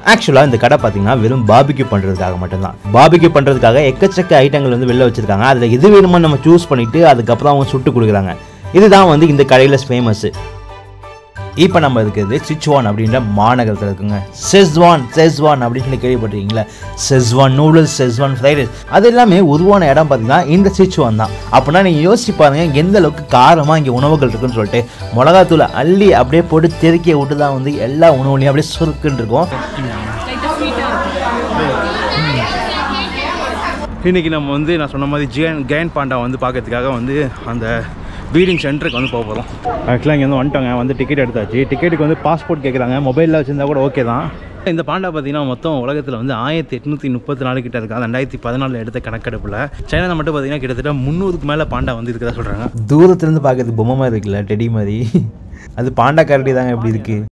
ஆக்சுவலாக இந்த கடை பார்த்தீங்கன்னா வெறும் பாபிக்யூ பண்ணுறதுக்காக மட்டும்தான் பாபிக்யூ பண்ணுறதுக்காக எக்கச்சக்க ஐட்டங்கள் வந்து வெளில வச்சிருக்காங்க அதில் எது வேணுமோ நம்ம சூஸ் பண்ணிட்டு அதுக்கப்புறம் அவங்க சுட்டு கொடுக்குறாங்க இதுதான் வந்து இந்த கடையில் ஃபேமஸ் இப்போ நம்ம இருக்கிறது சிச்சுவான் அப்படின்ற மாநகரத்தில் இருக்குங்க செஸ்வான் செஸ்வான் அப்படின்னு சொல்லி கேள்விப்பட்டிருக்கீங்களா Schezwan noodles Schezwan fried rice அது எல்லாமே உருவான இடம் பார்த்தீங்கன்னா இந்த சிச்சுவான் தான் அப்படின்னா நீங்கள் யோசிச்சு பாருங்க எந்த அளவுக்கு காரமாக இங்கே உணவுகள் இருக்குன்னு சொல்லிட்டு மிளகாத்தூளை அள்ளி அப்படியே போட்டு தெருக்கிய விட்டு தான் வந்து எல்லா உணவுலையும் அப்படியே சுருக்குன்னு இருக்கும் இன்றைக்கி நம்ம வந்து நான் சொன்ன மாதிரி ஜியன் கேன் பாண்டா வந்து பார்க்கறதுக்காக வந்து அந்த பீடிங் சென்டருக்கு வந்து போக போகிறோம் ஆக்சுவலாக இங்கே வந்து வந்துட்டோங்க வந்து டிக்கெட் எடுத்தாச்சு டிக்கெட்டுக்கு வந்து பாஸ்போர்ட் கேட்குறாங்க மொபைலில் வச்சிருந்தா கூட ஓகே தான் இந்த பாண்டா பார்த்தீங்கன்னா மொத்தம் உலகத்தில் வந்து ஆயிரத்தி எட்நூற்றி முப்பத்தி நாலு கிட்ட இருக்கா ரெண்டாயிரத்தி பதினாலில் எடுத்த கணக்கெடுப்பில் சைனாவில் மட்டும் பார்த்தீங்கன்னா கிட்டத்தட்ட முந்நூறுக்கு மேலே பாண்டா வந்து இருக்கிறதா சொல்கிறாங்க தூரத்துலேருந்து பார்க்கறதுக்கு பொம்மை மாதிரி இருக்குல்ல டெடி மாதிரி அது பாண்டா கரடி தாங்க எப்படி இருக்குது